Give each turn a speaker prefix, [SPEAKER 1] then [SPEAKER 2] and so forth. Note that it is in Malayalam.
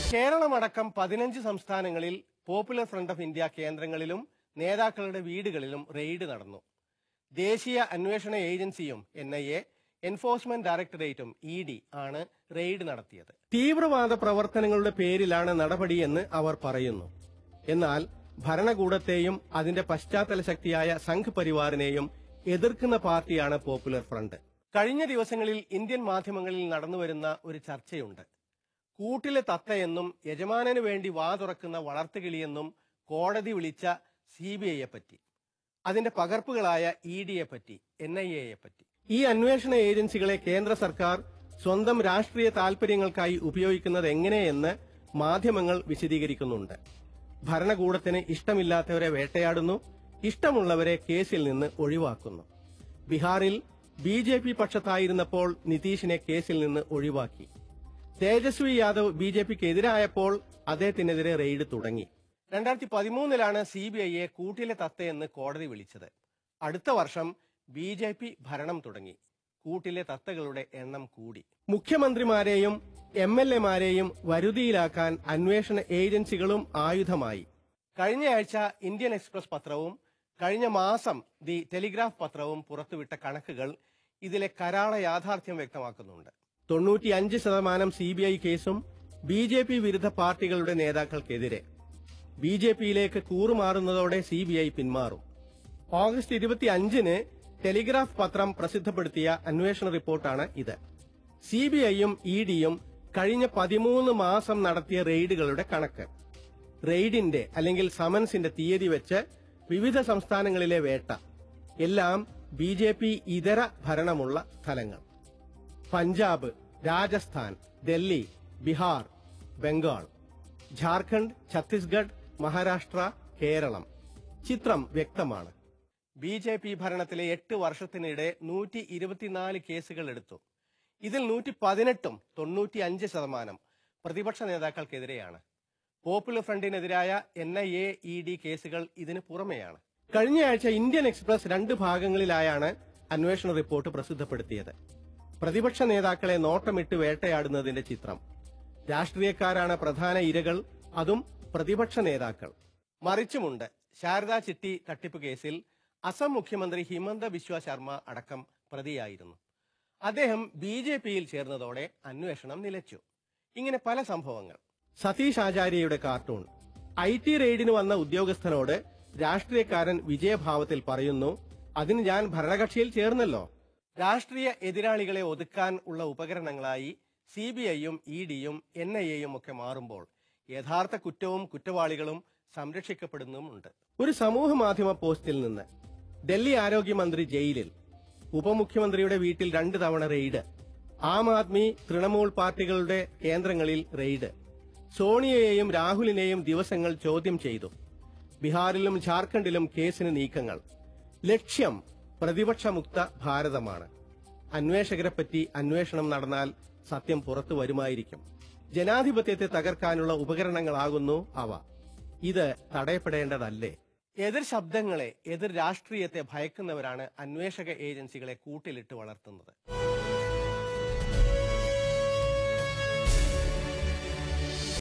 [SPEAKER 1] കേരളമടക്കം പതിനഞ്ച് സംസ്ഥാനങ്ങളിൽ പോപ്പുലർ ഫ്രണ്ട് ഓഫ് ഇന്ത്യ കേന്ദ്രങ്ങളിലും നേതാക്കളുടെ വീടുകളിലും റെയ്ഡ് നടന്നു ദേശീയ അന്വേഷണ ഏജൻസിയും എൻ ഐ എ എൻഫോഴ്സ്മെന്റ് ഡയറക്ടറേറ്റും ഇ ഡി ആണ് റെയ്ഡ് നടത്തിയത് തീവ്രവാദ പ്രവർത്തനങ്ങളുടെ പേരിലാണ് നടപടിയെന്ന് അവർ പറയുന്നു എന്നാൽ ഭരണകൂടത്തെയും അതിന്റെ പശ്ചാത്തല ശക്തിയായ സംഘ് പരിവാറിനെയും എതിർക്കുന്ന പാർട്ടിയാണ് പോപ്പുലർ ഫ്രണ്ട് കഴിഞ്ഞ ദിവസങ്ങളിൽ ഇന്ത്യൻ മാധ്യമങ്ങളിൽ നടന്നുവരുന്ന ഒരു ചർച്ചയുണ്ട് കൂട്ടിലെ തത്തയെന്നും യജമാനന് വേണ്ടി വാ തുറക്കുന്ന വളർത്തുകിളിയെന്നും കോടതി വിളിച്ച സി ബി ഐയെ പറ്റി അതിന്റെ പകർപ്പുകളായ ഇ ഡിയെ പറ്റി എൻ ഐ എയെ പറ്റി ഈ അന്വേഷണ ഏജൻസികളെ കേന്ദ്ര സർക്കാർ സ്വന്തം രാഷ്ട്രീയ താൽപര്യങ്ങൾക്കായി ഉപയോഗിക്കുന്നത് എങ്ങനെയെന്ന് മാധ്യമങ്ങൾ വിശദീകരിക്കുന്നുണ്ട് ഭരണകൂടത്തിന് ഇഷ്ടമില്ലാത്തവരെ വേട്ടയാടുന്നു ഇഷ്ടമുള്ളവരെ കേസിൽ നിന്ന് ഒഴിവാക്കുന്നു ബീഹാറിൽ ബി ജെ പി പക്ഷത്തായിരുന്നപ്പോൾ നിതീഷിനെ കേസിൽ നിന്ന് ഒഴിവാക്കി തേജസ്വി യാദവ് ബി ജെ പിക്ക് എതിരായപ്പോൾ അദ്ദേഹത്തിനെതിരെ റെയ്ഡ് തുടങ്ങി രണ്ടായിരത്തി പതിമൂന്നിലാണ് സി ബി ഐയെ കൂട്ടിലെ തത്തയെന്ന് കോടതി വിളിച്ചത് അടുത്ത വർഷം ബി ജെ പി ഭരണം തുടങ്ങി കൂട്ടിലെ തത്തകളുടെ എണ്ണം കൂടി മുഖ്യമന്ത്രിമാരെയും എം എൽ എമാരെയും വരുതിയിലാക്കാൻ അന്വേഷണ ഏജൻസികളും ആയുധമായി കഴിഞ്ഞയാഴ്ച ഇന്ത്യൻ എക്സ്പ്രസ് പത്രവും കഴിഞ്ഞ മാസം ദി ടെലിഗ്രാഫ് പത്രവും പുറത്തുവിട്ട കണക്കുകൾ ഇതിലെ കരാള യാഥാർത്ഥ്യം വ്യക്തമാക്കുന്നുണ്ട് തൊണ്ണൂറ്റിയഞ്ച് ശതമാനം സി ബി ഐ കേസും ബി ജെ പി വിരുദ്ധ പാർട്ടികളുടെ നേതാക്കൾക്കെതിരെ ബി ജെ പിയിലേക്ക് കൂറുമാറുന്നതോടെ സി ബി ഐ പിന്മാറും ഓഗസ്റ്റ് ഇരുപത്തി അഞ്ചിന് ടെലിഗ്രാഫ് പത്രം പ്രസിദ്ധപ്പെടുത്തിയ അന്വേഷണ റിപ്പോർട്ടാണ് ഇത് സി ബി ഐയും ഇ ഡിയും കഴിഞ്ഞ പതിമൂന്ന് മാസം നടത്തിയ റെയ്ഡുകളുടെ കണക്ക് റെയ്ഡിന്റെ അല്ലെങ്കിൽ സമൻസിന്റെ തീയതി വെച്ച് വിവിധ സംസ്ഥാനങ്ങളിലെ വേട്ട എല്ലാം ബി ജെ പി ഇതര ഭരണമുള്ള സ്ഥലങ്ങൾ പഞ്ചാബ് രാജസ്ഥാൻ ഡൽഹി ബീഹാർ ബംഗാൾ ജാർഖണ്ഡ് ഛത്തീസ്ഗഡ് മഹാരാഷ്ട്ര കേരളം ചിത്രം വ്യക്തമാണ് ബി ജെ പി ഭരണത്തിലെ എട്ട് വർഷത്തിനിടെ നൂറ്റി ഇരുപത്തിനാല് കേസുകൾ എടുത്തു ഇതിൽ നൂറ്റി പതിനെട്ടും തൊണ്ണൂറ്റി അഞ്ച് ശതമാനം പ്രതിപക്ഷ നേതാക്കൾക്കെതിരെയാണ് പോപ്പുലർ ഫ്രണ്ടിനെതിരായ N I A E D കേസുകൾ ഇതിന് പുറമെയാണ് കഴിഞ്ഞയാഴ്ച ഇന്ത്യൻ എക്സ്പ്രസ് രണ്ട് ഭാഗങ്ങളിലായാണ് അന്വേഷണ റിപ്പോർട്ട് പ്രസിദ്ധപ്പെടുത്തിയത് പ്രതിപക്ഷ നേതാക്കളെ നോട്ടമിട്ട് വേട്ടയാടുന്നതിന്റെ ചിത്രം രാഷ്ട്രീയക്കാരാണ് പ്രധാന ഇരകൾ അതും പ്രതിപക്ഷ നേതാക്കൾ മറിച്ചുമുണ്ട് ശാരദാ ചിട്ടി തട്ടിപ്പ് കേസിൽ അസം മുഖ്യമന്ത്രി ഹിമന്ത ബിശ്വ ശർമ്മ അടക്കം പ്രതിയായിരുന്നു അദ്ദേഹം ബി ജെ പിയിൽ ചേർന്നതോടെ അന്വേഷണം നിലച്ചു ഇങ്ങനെ പല സംഭവങ്ങൾ സതീഷ് ആചാര്യയുടെ കാർട്ടൂൺ ഐ ടി റെയ്ഡിന് വന്ന ഉദ്യോഗസ്ഥനോട് രാഷ്ട്രീയക്കാരൻ വിജയഭാവത്തിൽ പറയുന്നു അതിന് ഞാൻ ഭരണകക്ഷിയിൽ ചേർന്നല്ലോ രാഷ്ട്രീയ എതിരാളികളെ ഒതുക്കാൻ ഉള്ള ഉപകരണങ്ങളായി സി ബി ഐയും ഇ ഡിയും എൻ ഐ എയും ഒക്കെ മാറുമ്പോൾ യഥാർത്ഥ കുറ്റവും കുറ്റവാളികളും സംരക്ഷിക്കപ്പെടുന്നുമുണ്ട് ഒരു സമൂഹ മാധ്യമ പോസ്റ്റിൽ നിന്ന് ഡൽഹി ആരോഗ്യമന്ത്രി ജയിലിൽ ഉപമുഖ്യമന്ത്രിയുടെ വീട്ടിൽ രണ്ട് തവണ റെയ്ഡ് ആം ആദ്മി തൃണമൂൽ പാർട്ടികളുടെ കേന്ദ്രങ്ങളിൽ റെയ്ഡ് സോണിയയെയും രാഹുലിനെയും ദിവസങ്ങൾ ചോദ്യം ചെയ്തു ബീഹാറിലും ജാർഖണ്ഡിലും കേസിന് നീക്കങ്ങൾ ലക്ഷ്യം പ്രതിപക്ഷമുക്ത ഭാരതമാണ് അന്വേഷകരെപ്പറ്റി അന്വേഷണം നടന്നാൽ സത്യം പുറത്തു വരുമായിരിക്കും ജനാധിപത്യത്തെ തകർക്കാനുള്ള ഉപകരണങ്ങളാകുന്നു അവ ഇത് തടയപ്പെടേണ്ടതല്ലേ എതിർ ശബ്ദങ്ങളെ എതിർ രാഷ്ട്രീയത്തെ ഭയക്കുന്നവരാണ് അന്വേഷക ഏജൻസികളെ കൂട്ടിലിട്ട് വളർത്തുന്നത്